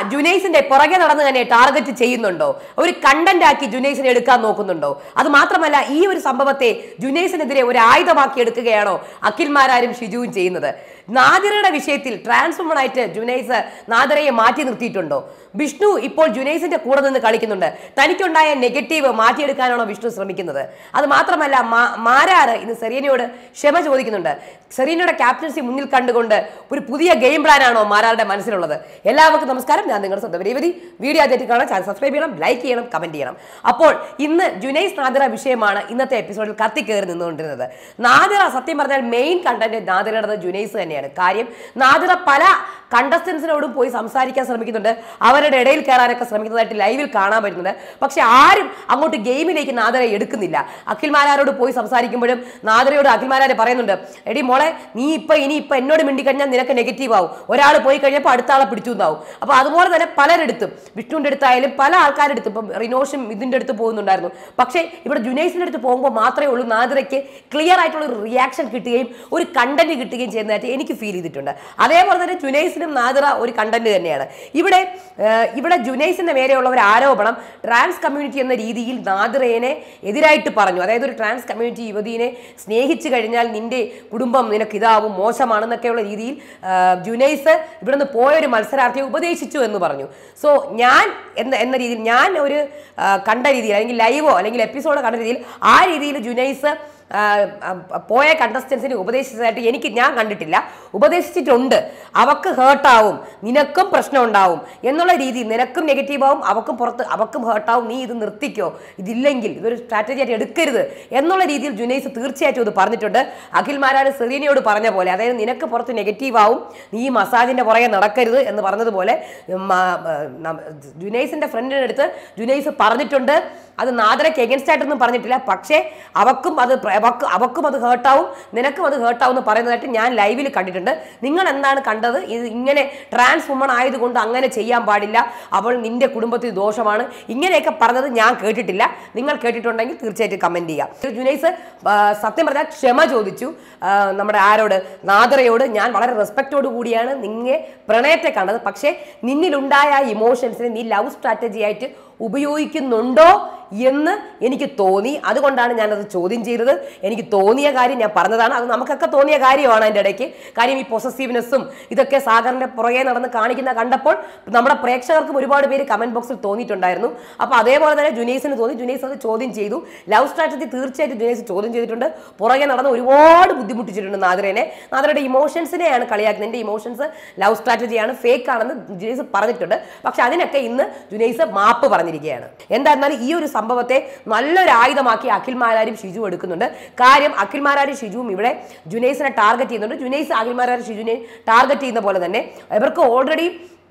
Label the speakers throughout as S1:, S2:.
S1: ജുനൈസിന്റെ പുറകെ നടന്ന് തന്നെ ടാർഗറ്റ് ചെയ്യുന്നുണ്ടോ ഒരു കണ്ടന്റ് ആക്കി ജുനൈസിനെ എടുക്കാൻ നോക്കുന്നുണ്ടോ അത് മാത്രമല്ല ഈ ഒരു സംഭവത്തെ ജുനൈസിനെതിരെ ഒരു ആയുധമാക്കി എടുക്കുകയാണോ അഖിൽമാരാരും ഷിജുവും ചെയ്യുന്നത് നാദിറയുടെ വിഷയത്തിൽ ട്രാൻസ്ഫോമൺ ആയിട്ട് ജുനൈസ് നാദിറയെ മാറ്റി നിർത്തിയിട്ടുണ്ടോ വിഷ്ണു ഇപ്പോൾ ജുനൈസിന്റെ കൂടെ നിന്ന് കളിക്കുന്നുണ്ട് തനിക്കുണ്ടായ നെഗറ്റീവ് മാറ്റിയെടുക്കാനാണോ വിഷ്ണു ശ്രമിക്കുന്നത് അത് മാത്രമല്ല മാ- മാരാറ് ഇന്ന് സെറീനയോട് ക്ഷമ ചോദിക്കുന്നുണ്ട് സെറീനയുടെ ക്യാപ്റ്റൻസി മുന്നിൽ കണ്ടുകൊണ്ട് ഒരു പുതിയ ഗെയിം പ്ലാൻ ആണോ മാരാറുടെ മനസ്സിലുള്ളത് എല്ലാവർക്കും നമസ്കാരം ഞാൻ നിങ്ങളുടെ സ്വന്തം രേവതി വീഡിയോ ആദ്യമായിട്ട് കാണാൻ ചാനൽ സബ്സ്ക്രൈബ് ചെയ്യണം ലൈക്ക് ചെയ്യണം കമന്റ് ചെയ്യണം അപ്പോൾ ഇന്ന് ജുനൈസ് നാദിറ വിഷയമാണ് ഇന്നത്തെ എപ്പിസോഡിൽ കത്തിക്കേറി നിന്നുകൊണ്ടിരുന്നത് നാദിറ സത്യം പറഞ്ഞാൽ മെയിൻ കണ്ടന്റ് നാദിറയുടെ ജുനൈസ് തന്നെയാണ് കാര്യം നാദിറ പല കണ്ടസ്റ്റൻസിനോടും പോയി സംസാരിക്കാൻ ശ്രമിക്കുന്നുണ്ട് അവരുടെ ഇടയിൽ കയറാനൊക്കെ ശ്രമിക്കുന്നതായിട്ട് ലൈവിൽ കാണാൻ പറ്റുന്നുണ്ട് പക്ഷെ ആരും അങ്ങോട്ട് ഗെയിമിലേക്ക് നാദരെ എടുക്കുന്നില്ല അഖിൽമാരാരോട് പോയി സംസാരിക്കുമ്പോഴും നാദരയോട് അഖിൽമാരാരെ പറയുന്നുണ്ട് എടി മോളെ നീ ഇപ്പൊ ഇനി ഇപ്പൊ എന്നോട് മിണ്ടി കഴിഞ്ഞാൽ നിനക്ക് നെഗറ്റീവ് ആവും ഒരാൾ പോയി കഴിഞ്ഞപ്പോൾ അടുത്ത ആളെ പിടിച്ചു എന്നാവും അപ്പൊ അതുപോലെ തന്നെ പലരെടുത്തും വിഷ്ണുവിന്റെ അടുത്തായാലും പല ആൾക്കാരുടെ അടുത്തും ഇപ്പം റിനോഷും ഇതിന്റെ അടുത്ത് പോകുന്നുണ്ടായിരുന്നു പക്ഷേ ഇവിടെ ജുനൈസിന്റെ അടുത്ത് പോകുമ്പോൾ മാത്രമേ ഉള്ളൂ നാദിറയ്ക്ക് ക്ലിയർ ആയിട്ടുള്ള ഒരു റിയാക്ഷൻ കിട്ടുകയും ഒരു കണ്ടന്റ് കിട്ടുകയും ചെയ്യുന്നതായിട്ട് എനിക്ക് ഫീൽ ചെയ്തിട്ടുണ്ട് അതേപോലെ തന്നെ ജുനൈസിനും നാദിറ ഒരു കണ്ടന്റ് തന്നെയാണ് ഇവിടെ ഏഹ്, ഇവിടെ ജുനൈസിന്റെ മേലെയുള്ള ഒരു ആരോപണം ട്രാൻസ് കമ്മ്യൂണിറ്റി എന്ന രീതിയിൽ നാദിറയെ എതിരായിട്ട് പറഞ്ഞു അതായത് ഒരു ട്രാൻസ് കമ്മ്യൂണിറ്റി യുവതിയെ സ്നേഹിച്ചു കഴിഞ്ഞാൽ നിന്റെ കുടുംബം നിനക്ക് ഇതാവും മോശമാണെന്നൊക്കെയുള്ള രീതിയിൽ ഏഹ്, ജുനൈസ് ഇവിടുന്ന് പോയ ഒരു മത്സരാർത്ഥിയെ ഉപദേശിച്ചു എന്ന് പറഞ്ഞു സോ ഞാൻ എന്ന എന്ന രീതിയിൽ ഞാൻ ഒരു ആ, കണ്ട രീതിയിൽ അല്ലെങ്കിൽ ലൈവോ അല്ലെങ്കിൽ എപ്പിസോഡോ കണ്ട രീതിയിൽ ആ രീതിയിൽ ജുനൈസ് ആ, ആ, പോയ കണ്ടസ്റ്റൻസിനെ ഉപദേശിച്ചതായിട്ട് എനിക്ക് ഞാൻ കണ്ടിട്ടില്ല ഉപദേശിച്ചിട്ടുണ്ട് അവക്ക് ഹേർട്ടാവും നിനക്കും പ്രശ്നം ഉണ്ടാവും എന്നുള്ള രീതിയിൽ നിനക്കും നെഗറ്റീവ് ആവും അവക്കും പുറത്ത് അവക്കും ഹേർട്ടാവും നീ ഇത് നിർത്തിക്കോ ഇതില്ലെങ്കിൽ ഇതൊരു സ്ട്രാറ്റജി ആയിട്ട് എടുക്കരുത് എന്നുള്ള രീതിയിൽ ജുനൈസ് തീർച്ചയായിട്ടും ഇത് പറഞ്ഞിട്ടുണ്ട് അഖിൽമാരാണ് സെറീനയോട് പറഞ്ഞ പോലെ അതായത് നിനക്ക് പുറത്ത് നെഗറ്റീവ് ആവും നീ ഈ മസാജിന്റെ പുറകെ നടക്കരുത് എന്ന് പറഞ്ഞതുപോലെ ഉം, ആ, ആ, നം- ജുനൈസിന്റെ ഫ്രണ്ടിന്റെ അടുത്ത് ജുനൈസ് പറഞ്ഞിട്ടുണ്ട് അത് നാദരയ്ക്ക് എഗൻസ്റ്റ് ആയിട്ടൊന്നും പറഞ്ഞിട്ടില്ല പക്ഷേ അവക്കും അത് പ്ര- അവക്ക് അവക്കും അത് ഹേർട്ടാവും നിനക്കും അത് ഹേർട്ടാവും എന്ന് പറയുന്നതായിട്ട് ഞാൻ ലൈവിൽ കണ്ടിട്ടുണ്ട് നിങ്ങൾ എന്താണ് കണ്ടത് ഇത് ഇങ്ങനെ ട്രാൻസ് വുമൺ ആയതുകൊണ്ട് അങ്ങനെ ചെയ്യാൻ പാടില്ല അവൾ നിന്റെ കുടുംബത്തിൽ ദോഷമാണ് ഇങ്ങനെയൊക്കെ പറഞ്ഞത് ഞാൻ കേട്ടിട്ടില്ല നിങ്ങൾ കേട്ടിട്ടുണ്ടെങ്കിൽ തീർച്ചയായിട്ടും കമന്റ് ചെയ്യുക ജുനൈസ് ആ, സത്യം പറഞ്ഞാൽ ക്ഷമ ചോദിച്ചു ആ, നമ്മുടെ ആരോട് നാദറയോട് ഞാൻ വളരെ റെസ്പെക്റ്റോട് കൂടിയാണ് നിന്നെ പ്രണയത്തെ കണ്ടത് പക്ഷേ നിന്നിലുണ്ടായ ആ ഇമോഷൻസിനെ നീ ലവ് സ്ട്രാറ്റജി ആയിട്ട് ഉപയോഗിക്കുന്നുണ്ടോ എന്ന് എനിക്ക് തോന്നി അതുകൊണ്ടാണ് ഞാനത് ചോദ്യം ചെയ്തത് എനിക്ക് തോന്നിയ കാര്യം ഞാൻ പറഞ്ഞതാണ് അത് നമുക്കൊക്കെ തോന്നിയ കാര്യമാണ് അതിൻ്റെ ഇടയ്ക്ക് കാര്യം ഈ പൊസസീവ്നെസ്സും ഇതൊക്കെ സാഗറിന്റെ പുറകെ നടന്ന് കാണിക്കുന്ന കണ്ടപ്പോൾ നമ്മുടെ പ്രേക്ഷകർക്കും ഒരുപാട് പേര് കമന്റ് ബോക്സിൽ തോന്നിയിട്ടുണ്ടായിരുന്നു അപ്പോൾ അതേപോലെ തന്നെ ജുനൈസിന് തോന്നി ജുനൈസ് അത് ചോദ്യം ചെയ്തു ലവ് സ്ട്രാറ്റജി തീർച്ചയായിട്ടും ജുനൈസ് ചോദ്യം ചെയ്തിട്ടുണ്ട് പുറകെ നടന്ന് ഒരുപാട് ബുദ്ധിമുട്ടിച്ചിട്ടുണ്ട് നാദരനെ നാദരയുടെ ഇമോഷൻസിനെയാണ് കളിയാക്കുന്നത് എൻ്റെ ഇമോഷൻസ് ലവ് സ്ട്രാറ്റജിയാണ് ഫേക്ക് ആണെന്ന് ജുനൈസ് പറഞ്ഞിട്ടുണ്ട് പക്ഷെ അതിനൊക്കെ ഇന്ന് ജുനൈസ് മാപ്പ് പറഞ്ഞിരിക്കുകയാണ് എന്തായിരുന്നാലും ഈ ഒരു സംഭവത്തെ നല്ലൊരു ആയുധമാക്കി അഖിൽമാരാരും ഷിജു എടുക്കുന്നുണ്ട് കാര്യം അഖിൽമാരാരും ഷിജുവും ഇവിടെ ജുനൈസിനെ ടാർഗറ്റ് ചെയ്യുന്നുണ്ട് ജുനൈസ് അഖിൽമാരാരും ഷിജുവിനെ ടാർഗറ്റ് ചെയ്യുന്ന പോലെ തന്നെ ഇവർക്ക് ഓൾറെഡി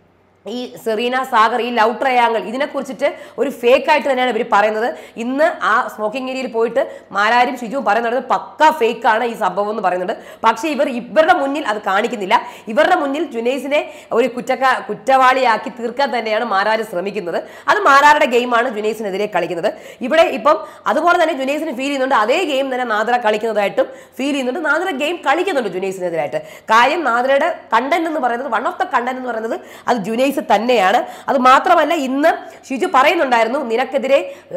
S1: ഈ സെറീന സാഗർ ഈ ലവ് ട്രയാങ്കിൾ ഇതിനെക്കുറിച്ചിട്ട് ഒരു ഫേക്ക് ആയിട്ട് തന്നെയാണ് ഇവർ പറയുന്നത് ഇന്ന് ആ സ്മോക്കിംഗ് ഏരിയയിൽ പോയിട്ട് മാരാരും ഷിജുവും പറയുന്നത് പക്ക ഫേക്ക് ആണ് ഈ സംഭവം എന്ന് പറയുന്നുണ്ട് പക്ഷേ ഇവർ ഇവരുടെ മുന്നിൽ അത് കാണിക്കുന്നില്ല ഇവരുടെ മുന്നിൽ ജുനൈസിനെ ഒരു കുറ്റക്ക കുറ്റവാളിയാക്കി തീർക്കാൻ തന്നെയാണ് മാരാര് ശ്രമിക്കുന്നത് അത് മാരാരുടെ ഗെയിമാണ് ജുനൈസിനെതിരെ കളിക്കുന്നത് ഇവിടെ ഇപ്പം അതുപോലെ തന്നെ ജുനൈസിന് ഫീൽ ചെയ്യുന്നുണ്ട് അതേ ഗെയിം തന്നെ നാദര കളിക്കുന്നതായിട്ടും ഫീൽ ചെയ്യുന്നുണ്ട് നാദര ഗെയിം കളിക്കുന്നുണ്ട് ജുനൈസിനെതിരായിട്ട് കാര്യം നാദരയുടെ കണ്ടന്റ് എന്ന് പറയുന്നത് വൺ ഓഫ് ദ കണ്ടന്റ് എന്ന് പറയുന്നത് അത് ജുനൈസ് തന്നെയാണ് അത് മാത്രമല്ല ഇന്ന് ഷിജു പറയുന്നുണ്ടായിരുന്നു നിനക്കെതിരെ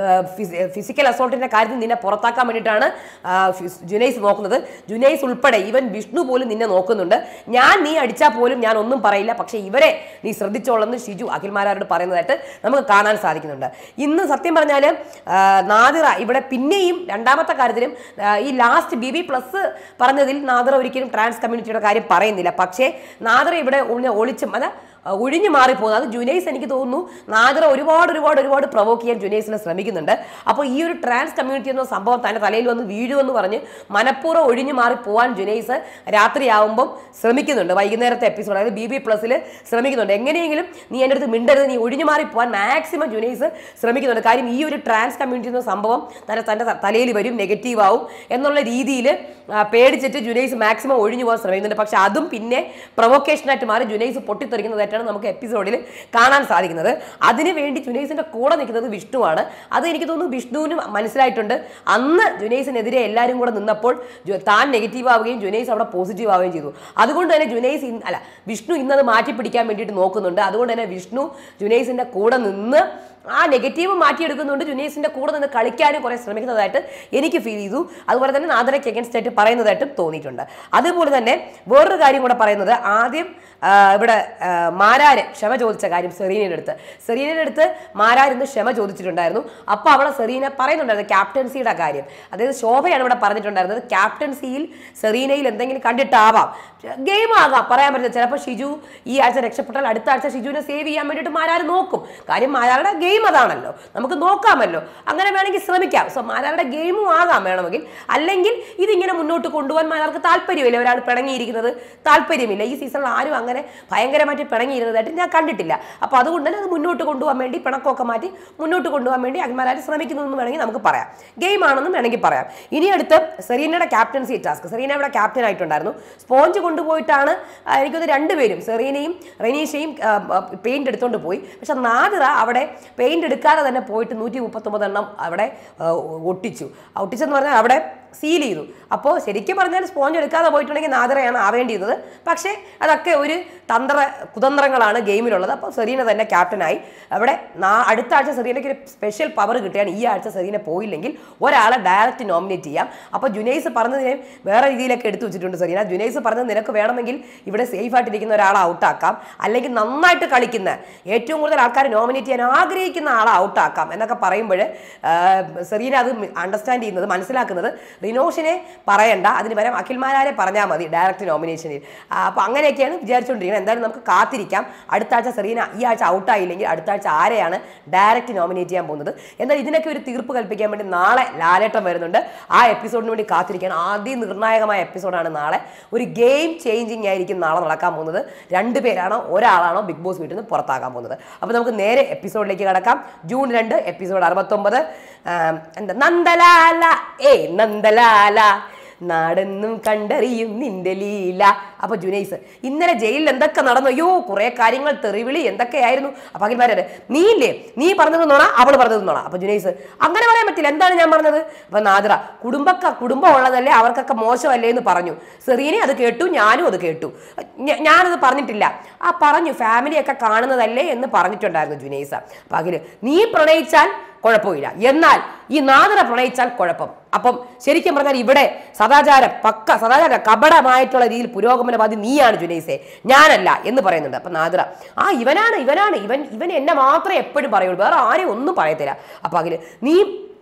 S1: ഫിസിക്കൽ അസോൾട്ടിന്റെ കാര്യത്തിൽ നിന്നെ പുറത്താക്കാൻ വേണ്ടിയിട്ടാണ് ആ, ഫിസ്- ജുനൈസ് നോക്കുന്നത് ജുനൈസ് ഉൾപ്പെടെ ഈവൻ വിഷ്ണു പോലും നിന്നെ നോക്കുന്നുണ്ട് ഞാൻ നീ അടിച്ചാൽ പോലും ഞാൻ ഒന്നും പറയില്ല പക്ഷേ ഇവരെ നീ ശ്രദ്ധിച്ചോളെന്ന് ഷിജു അഖിൽമാരോട് പറയുന്നതായിട്ട് നമുക്ക് കാണാൻ സാധിക്കുന്നുണ്ട് ഇന്ന് സത്യം പറഞ്ഞാൽ നാദിറ ഇവിടെ പിന്നെയും രണ്ടാമത്തെ കാര്യത്തിലും ആ, ഈ ലാസ്റ്റ് ബി ബി പ്ലസ് പറഞ്ഞതിൽ നാദിറ ഒരിക്കലും ട്രാൻസ് കമ്മ്യൂണിറ്റിയുടെ കാര്യം പറയുന്നില്ല പക്ഷേ നാദിറ ഇവിടെ ഒളി- ഒളിച്ചും അല്ല ഒഴിഞ്ഞു മാറിപ്പോകുന്നത് അത് ജുനൈസ് എനിക്ക് തോന്നുന്നു നാദിറ ഒരുപാട് ഒരുപാട് ഒരുപാട് പ്രൊവോക്ക് ചെയ്യാൻ ജുനൈസിനെ ശ്രമിക്കുന്നുണ്ട് അപ്പോൾ ഈ ഒരു ട്രാൻസ് കമ്മ്യൂണിറ്റി എന്ന സംഭവം തന്റെ തലയിൽ വന്ന് വീഴുമെന്ന് പറഞ്ഞ് മനഃപൂർവ്വം ഒഴിഞ്ഞു മാറി പോകാൻ ജുനൈസ് രാത്രിയാവുമ്പം ശ്രമിക്കുന്നുണ്ട് വൈകുന്നേരത്തെ എപ്പിസോഡ് അതായത് ബി ബി പ്ലസ്സിൽ ശ്രമിക്കുന്നുണ്ട് എങ്ങനെയെങ്കിലും നീ എൻ്റെ അടുത്ത് മിണ്ടരുത് നീ ഒഴിഞ്ഞു മാറി പോകാൻ മാക്സിമം ജുനൈസ് ശ്രമിക്കുന്നുണ്ട് കാര്യം ഈ ഒരു ട്രാൻസ് കമ്മ്യൂണിറ്റി എന്ന സംഭവം തന്നെ തൻ്റെ തലയിൽ വരും നെഗറ്റീവ് ആവും എന്നുള്ള രീതിയിൽ പേടിച്ചിട്ട് ജുനൈസ് മാക്സിമം ഒഴിഞ്ഞു പോകാൻ ശ്രമിക്കുന്നുണ്ട് പക്ഷെ അതും പിന്നെ പ്രൊവോക്കേഷനായിട്ട് മാറി ജുനൈസ് പൊട്ടിത്തെറിക്കുന്നതായിട്ടാണ് വരുന്നതായിട്ടാണ് നമുക്ക് എപ്പിസോഡിൽ കാണാൻ സാധിക്കുന്നത് അതിനു വേണ്ടി ജുനൈസിന്റെ കൂടെ നിൽക്കുന്നത് വിഷ്ണുവാണ് അത് എനിക്ക് തോന്നുന്നു വിഷ്ണുവിനും മനസ്സിലായിട്ടുണ്ട് അന്ന് ജുനൈസിനെതിരെ എല്ലാവരും കൂടെ നിന്നപ്പോൾ ജു- താൻ നെഗറ്റീവ് ആവുകയും ജുനൈസ് അവിടെ പോസിറ്റീവ് ആവുകയും ചെയ്തു അതുകൊണ്ട് തന്നെ ജുനൈസ് ഇന്ന് അല്ല വിഷ്ണു ഇന്നത് മാറ്റി പിടിക്കാൻ വേണ്ടിയിട്ട് നോക്കുന്നുണ്ട് അതുകൊണ്ട് തന്നെ വിഷ്ണു ജുനൈസിന്റെ കൂടെ നിന്ന് ആ നെഗറ്റീവ് മാറ്റിയെടുക്കുന്നുണ്ട് ജുനൈസിന്റെ കൂടെ നിന്ന് കളിക്കാനും കുറെ ശ്രമിക്കുന്നതായിട്ട് എനിക്ക് ഫീൽ ചെയ്തു അതുപോലെ തന്നെ നാദരയ്ക്ക് അഗൻസ്റ്റ് ആയിട്ട് പറയുന്നതായിട്ടും തോന്നിയിട്ടുണ്ട് അതുപോലെ തന്നെ വേറൊരു കാര്യം കൂടെ പറയുന്നത് ആദ്യം ആ, ഇവിടെ ആ, മാരാര് ക്ഷമ ചോദിച്ച കാര്യം സെറീനയുടെ അടുത്ത് സെറീനയുടെ അടുത്ത് മാരാരിന്ന് ക്ഷമ ചോദിച്ചിട്ടുണ്ടായിരുന്നു അപ്പോൾ അവളെ സെറീന പറയുന്നുണ്ടായിരുന്നു ക്യാപ്റ്റൻസിയുടെ കാര്യം അതായത് ശോഭയാണ് ഇവിടെ പറഞ്ഞിട്ടുണ്ടായിരുന്നത് ക്യാപ്റ്റൻസിയിൽ സെറീനയിൽ എന്തെങ്കിലും കണ്ടിട്ടാവാം ഗെയിം ആകാം പറയാൻ പറ്റില്ല ചിലപ്പോൾ ഷിജു ഈ ആഴ്ച രക്ഷപ്പെട്ടാൽ അടുത്ത ആഴ്ച ഷിജുവിനെ സേവ് ചെയ്യാൻ വേണ്ടിയിട്ട് മാരാർ നോക്കും കാര്യം മാരാരുടെ ഗെയിം അതാണല്ലോ നമുക്ക് നോക്കാമല്ലോ അങ്ങനെ വേണമെങ്കിൽ ശ്രമിക്കാം സോ മാരാരുടെ ഗെയിമും ആകാം വേണമെങ്കിൽ അല്ലെങ്കിൽ ഇതിങ്ങനെ മുന്നോട്ട് കൊണ്ടുപോകാൻ മാരാർക്ക് താല്പര്യമില്ല ഒരാൾ പിണങ്ങിയിരിക്കുന്നത് താല്പര്യമില്ല ഈ സീസണിൽ ആരും അങ്ങനെ ഭയങ്കരമായിട്ട് പിണങ്ങിയിരുന്നതായിട്ട് ഞാൻ കണ്ടിട്ടില്ല അപ്പോൾ അതുകൊണ്ട് തന്നെ അത് മുന്നോട്ട് കൊണ്ടുപോകാൻ വേണ്ടി പിണക്കമൊക്കെ മാറ്റി മുന്നോട്ട് കൊണ്ടുപോകാൻ വേണ്ടി അഗ്മാരാർ ശ്രമിക്കുന്നു എന്ന് വേണമെങ്കിൽ നമുക്ക് പറയാം ഗെയിം ആണെന്നും വേണമെങ്കിൽ പറയാം ഇനി അടുത്ത് സെറീനയുടെ ക്യാപ്റ്റൻസി ടാസ്ക് സെറീന ഇവിടെ ക്യാപ്റ്റൻ ആയിട്ടുണ്ടായിരുന്നു സ്പോഞ്ച് കൊണ്ടുപോയിട്ടാണ് ആ, എനിക്കൊന്ന് രണ്ടുപേരും സെറീനയും റെനീഷയും പെയിന്റ് എടുത്തുകൊണ്ട് പോയി പക്ഷെ നാദിറ അവിടെ പെയിന്റ് എടുക്കാതെ തന്നെ പോയിട്ട് നൂറ്റി മുപ്പത്തൊമ്പത് എണ്ണം അവിടെ ആ, ഒട്ടിച്ചു ആ ഒട്ടിച്ചെന്ന് പറഞ്ഞാൽ അവിടെ സീൽ ചെയ്തു അപ്പോൾ ശരിക്കും പറഞ്ഞാൽ സ്പോഞ്ച് എടുക്കാതെ പോയിട്ടുണ്ടെങ്കിൽ നാദിറയാണ് ആവേണ്ടിയിരുന്നത് പക്ഷേ അതൊക്കെ ഒരു തന്ത്ര കുതന്ത്രങ്ങളാണ് ഗെയിമിലുള്ളത് അപ്പോൾ സെറീന തന്നെ ക്യാപ്റ്റനായി അവിടെ നാ- അടുത്ത ആഴ്ച സെറീനയ്ക്ക് ഒരു സ്പെഷ്യൽ പവർ കിട്ടുകയാണ് ഈ ആഴ്ച സെറീന പോയില്ലെങ്കിൽ ഒരാളെ ഡയറക്റ്റ് നോമിനേറ്റ് ചെയ്യാം അപ്പോൾ ജുനൈസ് പറഞ്ഞതിനെ വേറെ രീതിയിലൊക്കെ എടുത്തു വെച്ചിട്ടുണ്ട് സെറീന ജുനൈസ് പറഞ്ഞത് നിനക്ക് വേണമെങ്കിൽ ഇവിടെ സേഫ് ആയിട്ടിരിക്കുന്ന ഒരാളെ ഔട്ടാക്കാം അല്ലെങ്കിൽ നന്നായിട്ട് കളിക്കുന്ന ഏറ്റവും കൂടുതൽ ആൾക്കാർ നോമിനേറ്റ് ചെയ്യാൻ ആഗ്രഹിക്കുന്ന ആളെ ഔട്ടാക്കാം എന്നൊക്കെ പറയുമ്പോൾ സെറീന അത് അണ്ടർസ്റ്റാൻഡ് ചെയ്യുന്നത് മനസ്സിലാക്കുന്നത് റിനോഷിനെ പറയണ്ട അതിന് പകരം അഖിൽമാരാരെ പറഞ്ഞാൽ മതി ഡയറക്റ്റ് നോമിനേഷനിൽ അപ്പോൾ അങ്ങനെയൊക്കെയാണ് വിചാരിച്ചുകൊണ്ടിരിക്കുന്നത് എന്തായാലും നമുക്ക് കാത്തിരിക്കാം അടുത്ത ആഴ്ച സെറീന ഈ ആഴ്ച ഔട്ടായില്ലെങ്കിൽ അടുത്ത ആഴ്ച ആരെയാണ് ഡയറക്റ്റ് നോമിനേറ്റ് ചെയ്യാൻ പോകുന്നത് എന്നാൽ ഇതിനൊക്കെ ഒരു തീർപ്പ് കൽപ്പിക്കാൻ വേണ്ടി നാളെ ലാലേട്ടം വരുന്നുണ്ട് ആ എപ്പിസോഡിന് വേണ്ടി കാത്തിരിക്കുകയാണ് അതിനിർണായകമായ എപ്പിസോഡാണ് നാളെ ഒരു ഗെയിം ചേഞ്ചിങ് ആയിരിക്കും നാളെ നടക്കാൻ പോകുന്നത് രണ്ട് പേരാണോ ഒരാളാണോ ബിഗ് ബോസ് വീട്ടിൽ നിന്ന് പുറത്താക്കാൻ പോകുന്നത് അപ്പോൾ നമുക്ക് നേരെ എപ്പിസോഡിലേക്ക് കടക്കാം ജൂൺ രണ്ട് എപ്പിസോഡ് അറുപത്തൊമ്പത് ആം, എന്താ നന്ദലാല ഏ നന്ദലാല നാടെന്നും കണ്ടറിയും നിന്റെ ലീല അപ്പൊ ജുനൈസ് ഇന്നലെ ജയിലിൽ എന്തൊക്കെ നടന്നു അയ്യോ കുറെ കാര്യങ്ങൾ തെറിവിളി എന്തൊക്കെയായിരുന്നു അപ്പൊ അഖിൽമാരെ നീ ഇല്ലേ നീ പറഞ്ഞത് നോണ അവള് പറഞ്ഞത് നോണ അപ്പൊ ജുനൈസ് അങ്ങനെ പറയാൻ പറ്റില്ല എന്താണ് ഞാൻ പറഞ്ഞത് അപ്പൊ നാദിറ കുടുംബക്ക കുടുംബം ഉള്ളതല്ലേ അവർക്കൊക്കെ മോശമല്ലേ എന്ന് പറഞ്ഞു സെറീനെ അത് കേട്ടു ഞാനും അത് കേട്ടു ഞ- ഞാനത് പറഞ്ഞിട്ടില്ല ആ പറഞ്ഞു ഫാമിലിയൊക്കെ കാണുന്നതല്ലേ എന്ന് പറഞ്ഞിട്ടുണ്ടായിരുന്നു ജുനൈസ അപ്പൊ അഖില് നീ പ്രണയിച്ചാൽ കുഴപ്പമില്ല എന്നാൽ ഈ നാദന പ്രണയിച്ചാൽ കുഴപ്പം അപ്പം ശരിക്കും പറഞ്ഞാൽ ഇവിടെ സദാചാരം പക്ക സദാചാര കപടമായിട്ടുള്ള രീതിയിൽ പുരോഗമനവാദി നീയാണ് ജുനൈസെ ഞാനല്ല എന്ന് പറയുന്നുണ്ട് അപ്പൊ നാദിറ ആ ഇവനാണ് ഇവനാണ് ഇവൻ ഇവൻ എന്നെ മാത്രമേ എപ്പോഴും പറയുള്ളൂ വേറെ ആരെയും ഒന്നും പറയത്തില്ല അപ്പൊ അഖില് നീ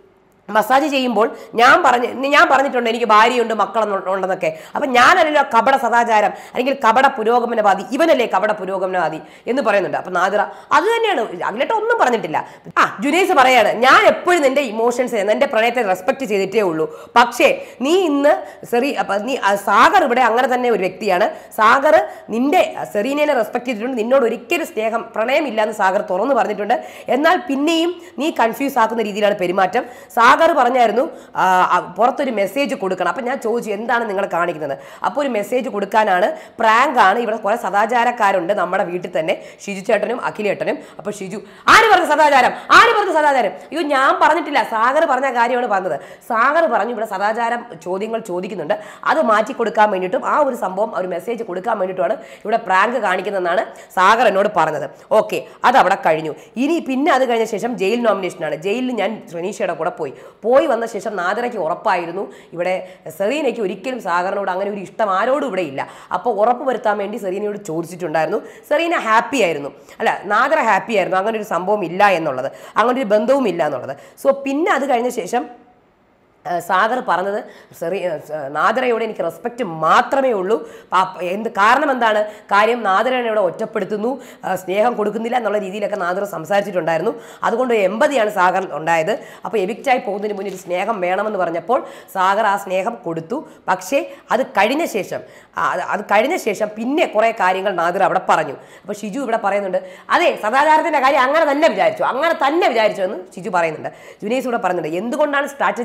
S1: മസാജ് ചെയ്യുമ്പോൾ ഞാൻ പറഞ്ഞ ഞാൻ പറഞ്ഞിട്ടുണ്ട് എനിക്ക് ഭാര്യയുണ്ട് മക്കളുണ്ടെന്നൊക്കെ അപ്പം ഞാനല്ലല്ലോ കപട സദാചാരം അല്ലെങ്കിൽ കപട പുരോഗമനവാദി ഇവനല്ലേ കപട പുരോഗമനവാദി എന്ന് പറയുന്നുണ്ട് അപ്പം നാദിറ അത് തന്നെയാണ് അഖിലേട്ട ഒന്നും പറഞ്ഞിട്ടില്ല ആ ജുനൈസ് പറയാണ് ഞാൻ എപ്പോഴും നിന്റെ ഇമോഷൻസ് നിന്റെ പ്രണയത്തെ റെസ്പെക്ട് ചെയ്തിട്ടേ ഉള്ളൂ പക്ഷേ നീ ഇന്ന് സെറി അപ്പം നീ ആ, സാഗർ ഇവിടെ അങ്ങനെ തന്നെ ഒരു വ്യക്തിയാണ് സാഗർ നിന്റെ സെറീനയെ റെസ്പെക്ട് ചെയ്തിട്ടുണ്ട് നിന്നോട് ഒരിക്കലും സ്നേഹം പ്രണയമില്ല എന്ന് സാഗർ തുറന്നു പറഞ്ഞിട്ടുണ്ട് എന്നാൽ പിന്നെയും നീ കൺഫ്യൂസ് ആക്കുന്ന രീതിയിലാണ് പെരുമാറ്റം സാഗർ പറഞ്ഞായിരുന്നു ആ, ആ, പുറത്തൊരു മെസ്സേജ് കൊടുക്കണം അപ്പം ഞാൻ ചോദിച്ചു എന്താണ് നിങ്ങൾ കാണിക്കുന്നത് അപ്പോൾ ഒരു മെസ്സേജ് കൊടുക്കാനാണ് പ്രാങ്ക് ആണ് ഇവിടെ കുറെ സദാചാരക്കാരുണ്ട് നമ്മുടെ വീട്ടിൽ തന്നെ ഷിജു ചേട്ടനും അഖിലേട്ടനും അപ്പോൾ ഷിജു ആര് പറഞ്ഞ സദാചാരം ആര് പറഞ്ഞ സദാചാരം അയ്യോ ഞാൻ പറഞ്ഞിട്ടില്ല സാഗർ പറഞ്ഞ കാര്യമാണ് പറഞ്ഞത് സാഗർ പറഞ്ഞു ഇവിടെ സദാചാരം ചോദ്യങ്ങൾ ചോദിക്കുന്നുണ്ട് അത് മാറ്റി കൊടുക്കാൻ വേണ്ടിയിട്ടും ആ ഒരു സംഭവം ഒരു മെസ്സേജ് കൊടുക്കാൻ വേണ്ടിയിട്ടുമാണ് ഇവിടെ പ്രാങ്ക് കാണിക്കുന്നതെന്നാണ് സാഗർ എന്നോട് പറഞ്ഞത് ഓക്കെ അത് അവിടെ കഴിഞ്ഞു ഇനി പിന്നെ അത് കഴിഞ്ഞ ശേഷം ജയിൽ നോമിനേഷനാണ് ജയിലിൽ ഞാൻ റനീഷയുടെ കൂടെ പോയി പോയി വന്ന ശേഷം നാദരയ്ക്ക് ഉറപ്പായിരുന്നു ഇവിടെ സെറീനയ്ക്ക് ഒരിക്കലും സാഗറിനോട് അങ്ങനെ ഒരു ഇഷ്ടം ആരോടും ഇവിടെ ഇല്ല അപ്പോൾ ഉറപ്പ് വരുത്താൻ വേണ്ടി സെറീനയോട് ചോദിച്ചിട്ടുണ്ടായിരുന്നു സെറീന ഹാപ്പി ആയിരുന്നു അല്ല നാദര ഹാപ്പി ആയിരുന്നു അങ്ങനെ ഒരു സംഭവം ഇല്ല എന്നുള്ളത് അങ്ങനെ ഒരു ബന്ധവും ഇല്ല എന്നുള്ളത് സോ പിന്നെ അത് കഴിഞ്ഞ ശേഷം ഏഹ് സാഗർ പറഞ്ഞത് സെറി ഏഹ് നാദരയോട് എനിക്ക് റെസ്പെക്റ്റ് മാത്രമേ ഉള്ളൂ പാപ്പ- എന്ത് കാരണം എന്താണ് കാര്യം നാദരനെ ഇവിടെ ഒറ്റപ്പെടുത്തുന്നു ഏഹ് സ്നേഹം കൊടുക്കുന്നില്ല എന്നുള്ള രീതിയിലൊക്കെ നാദർ സംസാരിച്ചിട്ടുണ്ടായിരുന്നു അതുകൊണ്ട് എമ്പതിയാണ് സാഗർ ഉണ്ടായത് അപ്പോൾ എവിക്റ്റായി പോകുന്നതിന് മുന്നിൽ സ്നേഹം വേണമെന്ന് പറഞ്ഞപ്പോൾ സാഗർ ആ സ്നേഹം കൊടുത്തു പക്ഷേ അത് കഴിഞ്ഞ ശേഷം ആ, അത് അത് കഴിഞ്ഞ ശേഷം പിന്നെ കുറേ കാര്യങ്ങൾ നാദിർ അവിടെ പറഞ്ഞു അപ്പോൾ ഷിജു ഇവിടെ പറയുന്നുണ്ട് അതെ സദാചാരത്തിൻ്റെ കാര്യം അങ്ങനെ തന്നെ വിചാരിച്ചു അങ്ങനെ തന്നെ വിചാരിച്ചു എന്ന് ഷിജു പറയുന്നുണ്ട് ജുനൈസ് ഇവിടെ പറയുന്നുണ്ട് എന്തുകൊണ്ടാണ് സ്ട്രാറ്റജി എന്ന് പറയാനുള്ള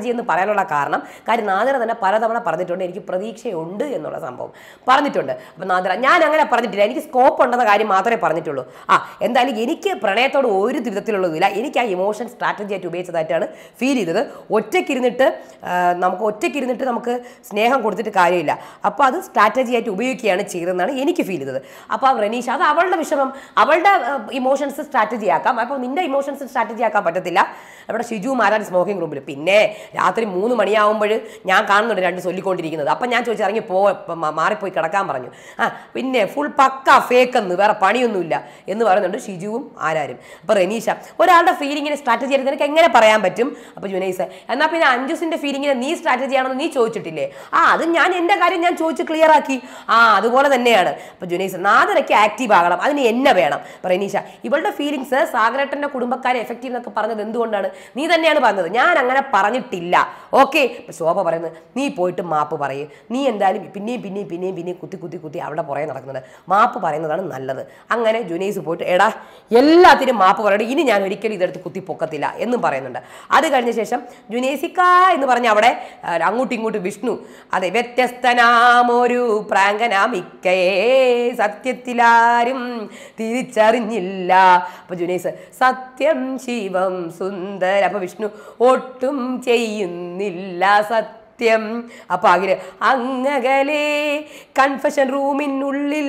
S1: പറയാനുള്ള കാരണം കാര്യം നാദിറ തന്നെ പലതവണ പറഞ്ഞിട്ടുണ്ട് എനിക്ക് പ്രതീക്ഷയുണ്ട് എന്നുള്ള സംഭവം പറഞ്ഞിട്ടുണ്ട് അപ്പം നാദിറ ഞാൻ അങ്ങനെ പറഞ്ഞിട്ടില്ല എനിക്ക് സ്കോപ്പ് ഉണ്ടെന്ന കാര്യം മാത്രമേ പറഞ്ഞിട്ടുള്ളൂ ആ എന്തായാലും എനിക്ക് പ്രണയത്തോട് ഒരു വിധത്തിലുള്ളതില്ല എനിക്ക് ആ ഇമോഷൻ സ്ട്രാറ്റജി ആയിട്ട് ഉപയോഗിച്ചതായിട്ടാണ് ഫീൽ ചെയ്തത് ഒറ്റയ്ക്കിരുന്നിട്ട് ആ, നമുക്ക് ഒറ്റയ്ക്കിരുന്നിട്ട് നമുക്ക് സ്നേഹം കൊടുത്തിട്ട് കാര്യമില്ല അപ്പോൾ അത് സ്ട്രാറ്റജി ആയിട്ട് ഉപയോഗിക്കുകയാണ് ചെയ്തതെന്നാണ് എനിക്ക് ഫീൽ ചെയ്തത് അപ്പോൾ റനീഷ അത് അവളുടെ വിഷമം അവളുടെ ഇമോഷൻസ് സ്ട്രാറ്റജി ആക്കാം അപ്പോൾ നിന്റെ ഇമോഷൻസ് സ്ട്രാറ്റജി ആക്കാൻ പറ്റത്തില്ല അവിടെ ഷിജു മാരാൻ സ്മോക്കിംഗ് റൂമിൽ പിന്നെ രാത്രി മൂന്ന് മണിയാവുമ്പോൾ ഞാൻ കാണുന്നുണ്ട് രണ്ട് ചൊല്ലിക്കൊണ്ടിരിക്കുന്നത് അപ്പം ഞാൻ ചോദിച്ചു ഇറങ്ങി പോ മ- മാറിപ്പോയി കിടക്കാൻ പറഞ്ഞു ആ പിന്നെ ഫുൾ പക്ക ഫേക്ക് എന്ന് വേറെ പണിയൊന്നുമില്ല എന്ന് പറയുന്നുണ്ട് ഷിജുവും ആരാരും അപ്പോൾ റനീഷ ഒരാളുടെ ഫീലിങ്ങിനെ സ്ട്രാറ്റജി ആയിട്ട് നിനക്ക് എങ്ങനെ പറയാൻ പറ്റും അപ്പോൾ ജുനൈസ് എന്നാൽ പിന്നെ അഞ്ജുസിന്റെ ഫീലിങ്ങിനെ നീ സ്ട്രാറ്റജി ആണെന്ന് നീ ചോദിച്ചിട്ടില്ലേ ആ അത് ഞാൻ എൻ്റെ കാര്യം ഞാൻ ചോദിച്ച് ക്ലിയർ ആക്കി ആ അതുപോലെ തന്നെയാണ് അപ്പോൾ ജുനൈസ് നാദരയ്ക്ക് ആക്റ്റീവ് ആകണം അതിന് എന്നെ വേണം അപ്പോൾ റനീഷ ഇവളുടെ ഫീലിങ്സ് സാഗരേട്ടൻ്റെ കുടുംബക്കാരെ എഫക്റ്റീവ് എന്നൊക്കെ പറഞ്ഞത് എന്തുകൊണ്ടാണ് നീ തന്നെയാണ് പറഞ്ഞത് ഞാൻ അങ്ങനെ പറഞ്ഞിട്ടില്ല ഓക്കെ ഇപ്പൊ ശോഭ പറയുന്നത് നീ പോയിട്ട് മാപ്പ് പറയേ നീ എന്തായാലും പിന്നെയും പിന്നെയും പിന്നെയും പിന്നെയും കുത്തി കുത്തി കുത്തി അവിടെ പുറകെ നടക്കുന്നത് മാപ്പ് പറയുന്നതാണ് നല്ലത് അങ്ങനെ ജുനൈസ് പോയിട്ട് എടാ എല്ലാത്തിനും മാപ്പ് പറയട്ടെ ഇനി ഞാൻ ഒരിക്കലും ഇതെടുത്ത് കുത്തി പൊക്കത്തില്ല എന്നും പറയുന്നുണ്ട് അത് കഴിഞ്ഞ ശേഷം ജുനൈസിക്ക എന്ന് പറഞ്ഞ അവിടെ ആ, അങ്ങോട്ടും ഇങ്ങോട്ടും വിഷ്ണു അതെ വ്യത്യസ്തനാമൊരു പ്രാങ്കനാമിക്കയെ സത്യത്തിലാരും തിരിച്ചറിഞ്ഞില്ല അപ്പൊ ജുനൈസ് സത്യം ശിവം സുന്ദര അപ്പൊ വിഷ്ണു ഒട്ടും ചെയ്യുന്നില്ല സത്യം അപ്പൊ അഖില് അങ്ങകലെ കൺഫഷൻ റൂമിനുള്ളിൽ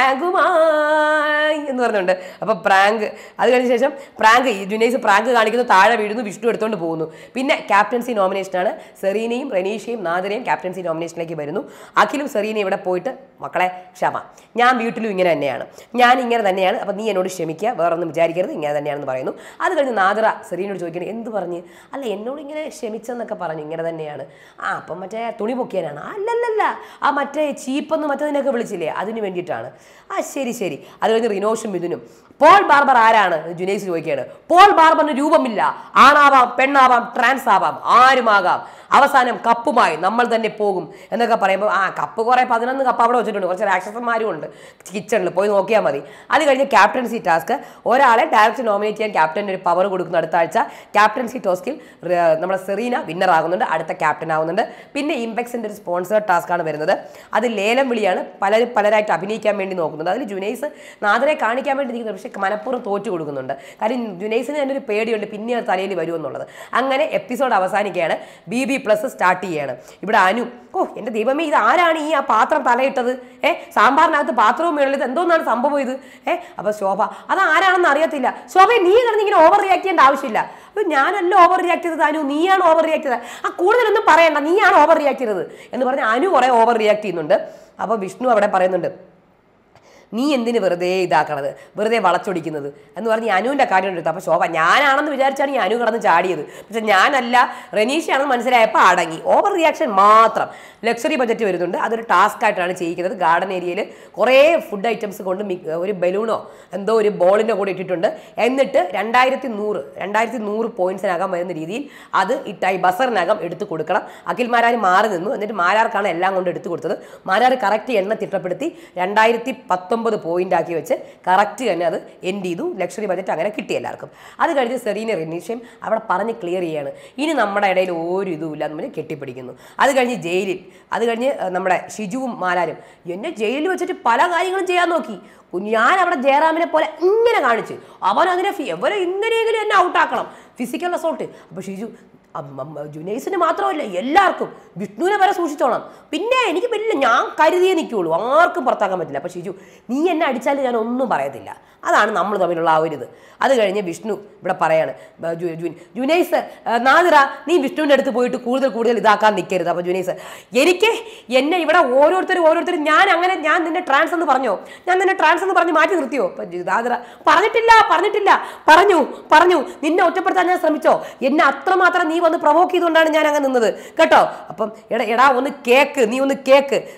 S1: പ്രാങ്കുമായി എന്ന് പറഞ്ഞുണ്ട് അപ്പൊ പ്രാങ്ക് അത് കഴിഞ്ഞ ശേഷം പ്രാങ്ക് ഈ ജുനൈസ് പ്രാങ്ക് കാണിക്കുന്നു താഴെ വീഴുന്നു വിഷ്ണു എടുത്തുകൊണ്ട് പോകുന്നു പിന്നെ ക്യാപ്റ്റൻസി നോമിനേഷനാണ് സെറീനയും റനീഷയും നാദിരയും ക്യാപ്റ്റൻസി നോമിനേഷനിലേക്ക് വരുന്നു അഖിലും സെറീനയും ഇവിടെ പോയിട്ട് മക്കളെ ക്ഷമ ഞാൻ വീട്ടിലും ഇങ്ങനെ തന്നെയാണ് ഞാൻ ഇങ്ങനെ തന്നെയാണ് അപ്പം നീ എന്നോട് ക്ഷമിക്കുക വേറൊന്നും വിചാരിക്കരുത് ഇങ്ങനെ തന്നെയാണെന്ന് പറയുന്നു അത് കഴിഞ്ഞ് നാദിറ സെറീനോട് ചോദിക്കുന്നത് എന്ത് പറഞ്ഞ് അല്ല എന്നോട് ഇങ്ങനെ ക്ഷമിച്ചെന്നൊക്കെ പറഞ്ഞു ഇങ്ങനെ തന്നെയാണ് ആ അപ്പം മറ്റേ തുണി പൊക്കിയാനാണ് അല്ലല്ലല്ല ആ മറ്റേ ചീപ്പെന്ന് മറ്റതിനൊക്കെ വിളിച്ചില്ലേ അതിന് വേണ്ടിയിട്ടാണ് ആ ശരി ശരി അത് കഴിഞ്ഞ് റിനോഷും മിഥുനും പോൾ ബാർബർ ആരാണ് ജുനൈസ് ചോദിക്കുകയാണ് പോൾ ബാർബറിന് രൂപമില്ല ആണാവാം പെണ്ണാവാം ട്രാൻസ് ആവാം ആരുമാകാം അവസാനം കപ്പുമായി നമ്മൾ തന്നെ പോകും എന്നൊക്കെ പറയുമ്പോൾ ആ കപ്പ് കുറേ പതിനൊന്ന് കപ്പ് അവിടെ വെച്ചിട്ടുണ്ട് കുറച്ച് രാക്ഷസന്മാരും ഉണ്ട് കിച്ചണിൽ പോയി നോക്കിയാൽ മതി അത് കഴിഞ്ഞ് ക്യാപ്റ്റൻസി ടാസ്ക് ഒരാളെ ഡയറക്റ്റ് നോമിനേറ്റ് ചെയ്യാൻ ക്യാപ്റ്റൻ ഒരു പവർ കൊടുക്കുന്നു അടുത്ത ആഴ്ച ക്യാപ്റ്റൻസി ടാസ്കിൽ നമ്മുടെ സെറീന വിന്നർ ആകുന്നുണ്ട് അടുത്ത ക്യാപ്റ്റൻ ആവുന്നുണ്ട് പിന്നെ ഇംപെക്സിന്റെ ഒരു സ്പോൺസർ ടാസ്ക് ആണ് വരുന്നത് അത് ലേലം വിളിയാണ് പലരും പലരായിട്ട് അഭിനയിക്കാൻ വേണ്ടി നോക്കുന്നുണ്ട് അതിൽ ജുനൈസ് നാദരെ കാണിക്കാൻ വേണ്ടി നിൽക്കുന്നത് പക്ഷേ മനഃപൂർവ്വം തോറ്റു കൊടുക്കുന്നുണ്ട് കാര്യം ജുനൈസിന് തന്നെ ഒരു പേടിയുണ്ട് പിന്നെ അത് തലയിൽ വരുമെന്നുള്ളത് അങ്ങനെ എപ്പിസോഡ് അവസാനിക്കുകയാണ് ബി ബി പ്ലസ് സ്റ്റാർട്ട് ചെയ്യാണ് ഇവിടെ അനു ഓ എൻ്റെ ദൈവമേ ഇത് ആരാണ് ഈ ആ പാത്രം തലയിട്ടത് ഏ സാമ്പാറിനകത്ത് പാത്രവും മേളിൽ ഇത് എന്തോന്നാണ് സംഭവം ഇത് ഏ അപ്പോൾ ശോഭ അത് ആരാണെന്ന് അറിയത്തില്ല ശോഭ നീ കിടന്ന് ഇങ്ങനെ ഓവർ റിയാക്ട് ചെയ്യേണ്ട ആവശ്യമില്ല അപ്പോൾ ഞാനല്ല ഓവർ റിയാക്ട് ചെയ്തത് അനു നീയാണ് ഓവർ റിയാക്ട് ചെയ്തത് ആ കൂടുതലൊന്നും പറയണ്ട നീയാണ് ഓവർ റിയാക്ട് ചെയ്തത് എന്ന് പറഞ്ഞ് അനു കുറേ ഓവർ റിയാക്ട് ചെയ്യുന്നുണ്ട് അപ്പോൾ വിഷ്ണു അവിടെ പറയുന്നുണ്ട് നീ എന്തിന് വെറുതെ ഇതാക്കണത് വെറുതെ വളച്ചൊടിക്കുന്നത് എന്ന് പറഞ്ഞ് ഈ അനുവിൻ്റെ കാര്യം എടുത്തു അപ്പോൾ ശോഭ ഞാനാണെന്ന് വിചാരിച്ചാണ് ഈ അനു കിടന്ന് ചാടിയത് പക്ഷെ ഞാനല്ല റനീഷയാണെന്ന് മനസ്സിലായപ്പോൾ അടങ്ങി ഓവർ റിയാക്ഷൻ മാത്രം ലക്ഷറി ബജറ്റ് വരുന്നുണ്ട് അതൊരു ടാസ്ക് ആയിട്ടാണ് ചെയ്യിക്കുന്നത് ഗാർഡൻ ഏരിയയിൽ കുറേ ഫുഡ് ഐറ്റംസ് കൊണ്ട് മി- ഒരു ബലൂണോ എന്തോ ഒരു ബോളിൻ്റെ കൂടെ ഇട്ടിട്ടുണ്ട് എന്നിട്ട് രണ്ടായിരത്തി നൂറ് രണ്ടായിരത്തി നൂറ് പോയിന്റ്സിനകം വരുന്ന രീതിയിൽ അത് ഇട്ടായി ബസറിനകം എടുത്തു കൊടുക്കണം അഖിൽ മാരാർ മാറി നിന്നു എന്നിട്ട് മാരാർക്കാണ് എല്ലാം കൊണ്ട് എടുത്തു കൊടുത്തത് മാരാർ കറക്റ്റ് എണ്ണ തിട്ടപ്പെടുത്തി രണ്ടായിരത്തി പത്തൊമ്പത് പോയിന്റ് ആക്കി വെച്ച് കറക്റ്റ് തന്നെ അത് എൻഡ് ചെയ്തു ലക്ഷറി ബജറ്റ് അങ്ങനെ കിട്ടി എല്ലാവർക്കും അത് കഴിഞ്ഞ് സെറീന റെനീഷയും അവിടെ പറഞ്ഞ് ക്ലിയർ ചെയ്യാണ് ഇനി നമ്മുടെ ഇടയിൽ ഒരു ഇതുമില്ല എന്ന് പറഞ്ഞ് കെട്ടിപ്പിടിക്കുന്നു അത് കഴിഞ്ഞ് ജയിലിൽ അത് കഴിഞ്ഞ് ഏഹ്, നമ്മുടെ ഷിജുവും മാലാരും എന്നെ ജയിലിൽ വെച്ചിട്ട് പല കാര്യങ്ങളും ചെയ്യാൻ നോക്കി ഞാൻ അവിടെ ജയറാമിനെ പോലെ ഇങ്ങനെ കാണിച്ചു അവൻ അതിനെ ഫി- എവരെ ഇങ്ങനെയെങ്കിലും എന്നെ ഔട്ടാക്കണം ഫിസിക്കൽ അസോൾട്ട് അപ്പോൾ ഷിജു അമ്മ- അമ്മ ജുനൈസിന് മാത്രമല്ല എല്ലാവർക്കും വിഷ്ണുവിനെ വരെ സൂക്ഷിച്ചോണം പിന്നെ എനിക്ക് പറ്റില്ല ഞാൻ കരുതിയേ നിൽക്കുള്ളൂ ആർക്കും പുറത്താക്കാൻ പറ്റില്ല അപ്പോൾ ഷിജു നീ എന്നെ അടിച്ചാൽ ഞാൻ ഒന്നും പറയത്തില്ല അതാണ് നമ്മൾ തമ്മിലുള്ള ആ ഒരു ഇത് അത് കഴിഞ്ഞ് വിഷ്ണു ഇവിടെ പറയാണ് ബ- ജു- ജു- ജുനൈസ് ആ, നാദിറ നീ വിഷ്ണുവിൻ്റെ അടുത്ത് പോയിട്ട് കൂടുതൽ കൂടുതൽ ഇതാക്കാൻ നിൽക്കരുത് അപ്പോൾ ജുനൈസ് എനിക്ക് എന്നെ ഇവിടെ ഓരോരുത്തരും ഓരോരുത്തരും ഞാൻ അങ്ങനെ ഞാൻ നിന്നെ ട്രാൻസ് എന്ന് പറഞ്ഞോ ഞാൻ നിന്നെ ട്രാൻസ് എന്ന് പറഞ്ഞ് മാറ്റി നിർത്തിയോ അപ്പം ജു- നാദിറ പറഞ്ഞിട്ടില്ല പറഞ്ഞിട്ടില്ല പറഞ്ഞു പറഞ്ഞു നിന്നെ ഒറ്റപ്പെടുത്താൻ ഞാൻ ശ്രമിച്ചോ എന്നെ അത്രമാത്രം നീ വന്ന് പ്രൊവോക്ക് ചെയ്തുകൊണ്ടാണ് ഞാൻ അങ്ങ് നിന്നത് കേട്ടോ അപ്പം എടാ എടാ ഒന്ന് കേക്ക് നീ ഒന്ന് കേക്ക് നീ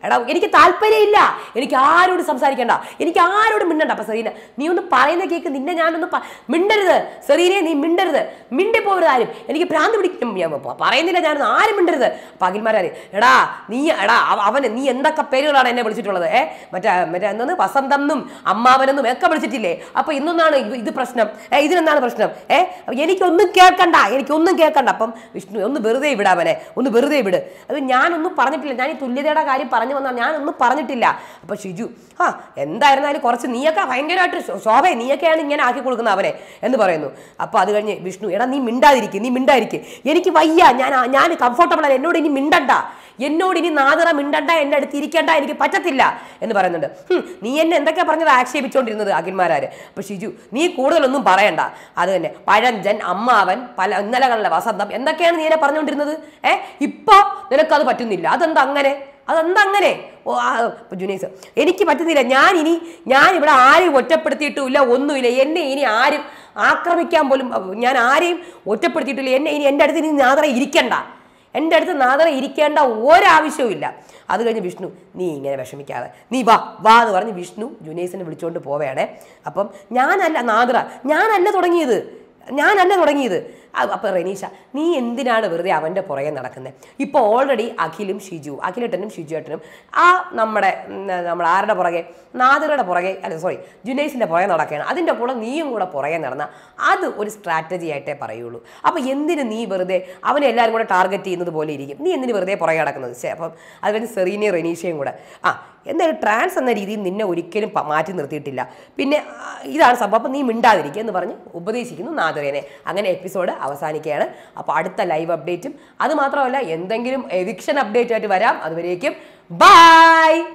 S1: എടാ എനിക്ക് താല്പര്യമില്ല എനിക്ക് ആരോടും സംസാരിക്കണ്ട എനിക്ക് ആരോടും മിണ്ടണ്ട അപ്പൊ സെറീന നീ ഒന്ന് പറയുന്ന കേക്ക് നിന്നെ ഞാനൊന്ന് പ- മിണ്ടരുത് സെറീനെ നീ മിണ്ടരുത് മിണ്ടിപ്പോവരുത് ആരും എനിക്ക് ഭ്രാന്ത് പിടിക്കും ഞാൻ പ- പറയുന്നില്ല ഞാൻ ആരും മിണ്ടരുത് അപ്പൊ അഖിൽമാരാര് എടാ നീ എടാ അവ- അവന് നീ എന്തൊക്കെ പേരുകളാണ് എന്നെ വിളിച്ചിട്ടുള്ളത് ഏ മറ്റേ മറ്റേ എന്താണ് വസന്തമെന്നും അമ്മാവനെന്നും ഒക്കെ വിളിച്ചിട്ടില്ലേ അപ്പൊ ഇന്നൊന്നാണ് ഇത് ഇത് പ്രശ്നം ഏ ഇതിനെന്താണ് പ്രശ്നം ഏ അപ്പൊ എനിക്കൊന്നും കേൾക്കണ്ട എനിക്കൊന്നും കേൾക്കണ്ട അപ്പം വിഷ്ണു ഒന്ന് വെറുതെ വിട് അവനെ ഒന്ന് വെറുതെ വിട് അത് ഞാനൊന്നും പറഞ്ഞിട്ടില്ല ഞാൻ ഈ തുല്യതയുടെ കാര്യം പറഞ്ഞു വന്നാൽ ഞാനൊന്നും പറഞ്ഞിട്ടില്ല അപ്പൊ ഷിജു ആ എന്തായിരുന്നാലും കുറച്ച് നീയൊക്കെ ഭയങ്കരമായിട്ട് ശോ- ശോഭ നീയൊക്കെയാണ് ഇങ്ങനെ ആക്കി കൊടുക്കുന്നത് അവനെ എന്ന് പറയുന്നു അപ്പൊ അത് കഴിഞ്ഞ് വിഷ്ണു എടാ നീ മിണ്ടാതിരിക്കും നീ മിണ്ടാതിരിക്കും എനിക്ക് വയ്യ ഞാൻ ആ- ഞാൻ കംഫർട്ടബിൾ അല്ല എന്നോട് ഇനി മിണ്ടണ്ട എന്നോട് ഇനി നാദറ മിണ്ടണ്ട എൻ്റെ അടുത്ത് ഇരിക്കണ്ട എനിക്ക് പറ്റത്തില്ല എന്ന് പറയുന്നുണ്ട് ഹും, നീ എന്നെ എന്തൊക്കെയാ പറഞ്ഞത് ആക്ഷേപിച്ചുകൊണ്ടിരുന്നത് അഖിൽമാരാര് അപ്പൊ ഷിജു നീ കൂടുതലൊന്നും പറയണ്ട അത് തന്നെ പഴഞ്ചൻ അമ്മാവൻ പല ഇന്നലകളിലെ വസന്തം എന്തൊക്കെയാണ് നീ എന്നെ പറഞ്ഞുകൊണ്ടിരുന്നത് ഏ ഇപ്പൊ നിനക്കത് പറ്റുന്നില്ല അതെന്താ അങ്ങനെ അതെന്താ അങ്ങനെ ഓ ആ, ഇപ്പൊ ജുനൈസ് എനിക്ക് പറ്റുന്നില്ല ഞാൻ ഇനി ഞാൻ ഇവിടെ ആരെയും ഒറ്റപ്പെടുത്തിയിട്ടുമില്ല ഒന്നുമില്ല എന്നെ ഇനി ആരും ആക്രമിക്കാൻ പോലും അഹ്, ഞാൻ ആരെയും ഒറ്റപ്പെടുത്തിയിട്ടില്ല എന്നെ ഇനി എൻ്റെ അടുത്ത് ഇനി നാദറ ഇരിക്കണ്ട എൻ്റെ അടുത്ത് നാദറ ഇരിക്കേണ്ട ഒരാവശ്യവും ഇല്ല അത് കഴിഞ്ഞ് വിഷ്ണു നീ ഇങ്ങനെ വിഷമിക്കാതെ നീ വാ വാ എന്ന് പറഞ്ഞ് വിഷ്ണു ജുനൈസിനെ വിളിച്ചുകൊണ്ട് പോവുകയാണേ അപ്പം ഞാനല്ല നാദറ ഞാനല്ല തുടങ്ങിയത് ഞാനല്ല തുടങ്ങിയത് അ- അപ്പൊ റെനീഷ നീ എന്തിനാണ് വെറുതെ അവൻ്റെ പുറകെ നടക്കുന്നത് ഇപ്പോൾ ഓൾറെഡി അഖിലും ഷിജു അഖിലേട്ടനും ഷിജുവേട്ടനും ആ നമ്മുടെ ഉം, നമ്മൾ ആരുടെ പുറകെ നാദിറയുടെ പുറകെ അല്ല സോറി ജുനൈസിൻ്റെ പുറകെ നടക്കുകയാണ് അതിൻ്റെ കൂടെ നീയും കൂടെ പുറകെ നടന്ന അത് ഒരു സ്ട്രാറ്റജി ആയിട്ടേ പറയുള്ളൂ അപ്പോൾ എന്തിന് നീ വെറുതെ അവനെ എല്ലാവരും കൂടെ ടാർഗറ്റ് ചെയ്യുന്നത് പോലെ ഇരിക്കും നീ എന്തിന് വെറുതെ പുറകെ നടക്കുന്നത് ശരി, അപ്പം അത് കഴിഞ്ഞ് സെറീനയും റെനീഷയും കൂടെ ആ എന്തായാലും ട്രാൻസ് എന്ന രീതിയിൽ നിന്നെ ഒരിക്കലും പ- മാറ്റി നിർത്തിയിട്ടില്ല പിന്നെ ആ, ഇതാണ് സംഭവം അപ്പം നീ മിണ്ടാതിരിക്കുക എന്ന് പറഞ്ഞ് ഉപദേശിക്കുന്നു നാദിറേനെ അങ്ങനെ എപ്പിസോഡ് അവസാനിക്കുകയാണ് അപ്പോൾ അടുത്ത ലൈവ് അപ്ഡേറ്റും അത് മാത്രമല്ല എന്തെങ്കിലും എവിക്ഷൻ അപ്ഡേറ്റ് ആയിട്ട് വരാം അതുവരേക്കും ബൈ